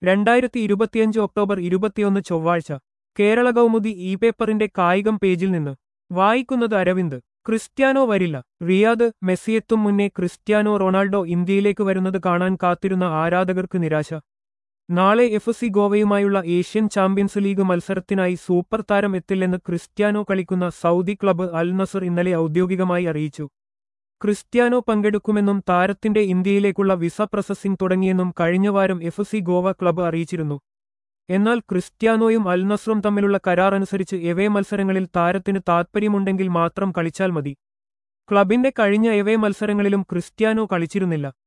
രണ്ടായിരത്തി ഇരുപത്തിയഞ്ച് ഒക്ടോബർ ഇരുപത്തിയൊന്ന് ചൊവ്വാഴ്ച കേരള കൗമുദി ഇ പേപ്പറിന്റെ കായികം പേജിൽ നിന്ന് വായിക്കുന്നത് അരവിന്ദ് ക്രിസ്ത്യാനോ വരില്ല റിയാദ് മെസ്സിയെത്തും മുന്നേ ക്രിസ്ത്യാനോ റൊണാൾഡോ ഇന്ത്യയിലേക്ക് വരുന്നത് കാണാൻ കാത്തിരുന്ന ആരാധകർക്ക് നിരാശ നാളെ എഫ് സി ഗോവയുമായുള്ള ഏഷ്യൻ ചാമ്പ്യൻസ് ലീഗ് മത്സരത്തിനായി സൂപ്പർ താരം എത്തില്ലെന്ന് ക്രിസ്ത്യാനോ കളിക്കുന്ന സൗദി ക്ലബ്ബ് അൽ നസർ ഇന്നലെ ഔദ്യോഗികമായി അറിയിച്ചു ക്രിസ്ത്യാനോ പങ്കെടുക്കുമെന്നും താരത്തിന്റെ ഇന്ത്യയിലേക്കുള്ള വിസ പ്രോസസ്സിംഗ് തുടങ്ങിയെന്നും കഴിഞ്ഞവാരം എഫ് സി ഗോവ ക്ലബ്ബ് അറിയിച്ചിരുന്നു എന്നാൽ ക്രിസ്ത്യാനോയും അൽ നസ്രും തമ്മിലുള്ള കരാർ അനുസരിച്ച് എവേ മത്സരങ്ങളിൽ താരത്തിന് താത്പര്യമുണ്ടെങ്കിൽ മാത്രം കളിച്ചാൽ മതി ക്ലബിന്റെ കഴിഞ്ഞ എവേ മത്സരങ്ങളിലും ക്രിസ്ത്യാനോ കളിച്ചിരുന്നില്ല